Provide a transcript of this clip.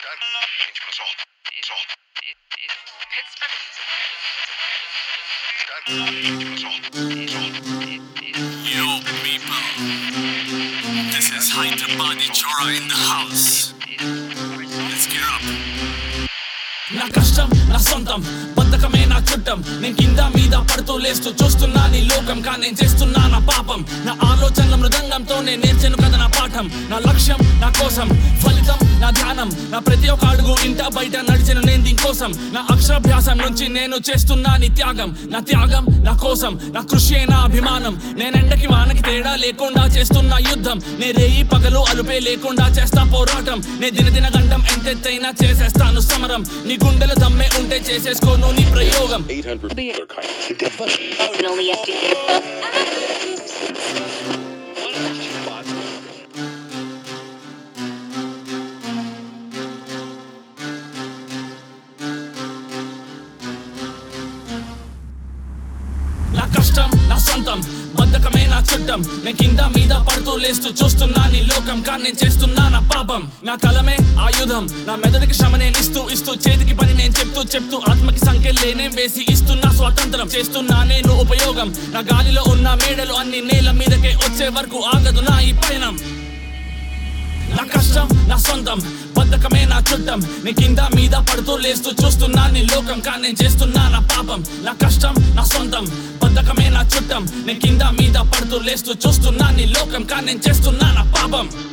Yo, people. This is Hyderabad Chora in the house. Let's get up. నా కష్టం నా సొంతం బద్ధకమే నా చుట్టం నేను కింద మీద పడుతూ లేస్తూ చూస్తున్నా నీ లోకం కానీ నేను చేస్తున్నా నా పాపం నా ఆలోచనల మృదంగంతో నేను నేర్చాను కదా నా పాఠం నా లక్ష్యం నా కోసం ఫలితం నా ధ్యానం నా ప్రతి ఒక్క అడుగు ఇంట బయట నడిచిన నేను దీనికోసం నా అక్షరాభ్యాసం నుంచి నేను చేస్తున్నా నీ త్యాగం నా త్యాగం నా కోసం నా కృషి నా అభిమానం నేను ఎండకి వానకి తేడా లేకుండా చేస్తున్న యుద్ధం నే రేయి పగలు అలుపే లేకుండా చేస్తా పోరాటం నే దినదిన గంటం ఎంతెత్తైనా చేసేస్తాను సమరం నీ గుండెల దమ్మే ఉంటే చేసేసుకోను నీ ప్రయోగం 800 are kind of Only FD. నా కష్టం నా సొంతం బద్ధకమే నా చుట్టం నేను కింద మీద పడుతూ లేస్తూ చూస్తున్నా నీ లోకం కానీ నేను చేస్తున్నా నా పాపం నా కలమే ఆయుధం నా మెదడుకి శ్రమ నేను ఇస్తూ ఇస్తూ చేతికి పని నేను చెప్తూ చెప్తూ ఆత్మకి సంఖ్యలేనే వేసి ఇస్తున్నా స్వాతంత్రం చేస్తున్నా నేను ఉపయోగం నా గాలిలో ఉన్న మేడలు అన్ని నేల మీదకే వచ్చే వరకు ఆగదు నా ఈ పయనం నా కష్టం నా సొంతం బద్ధకమే నా చుట్టం నీ కింద మీద పడుతూ లేస్తూ చూస్తున్నా నీ లోకం కానీ నేను చేస్తున్నా నా పాపం నా కష్టం నా సొంతం బద్ధకమే నా చుట్టం నీ కింద మీద పడుతూ లేస్తూ చూస్తున్నా నీ లోకం కానీ నేను చేస్తున్నా నా పాపం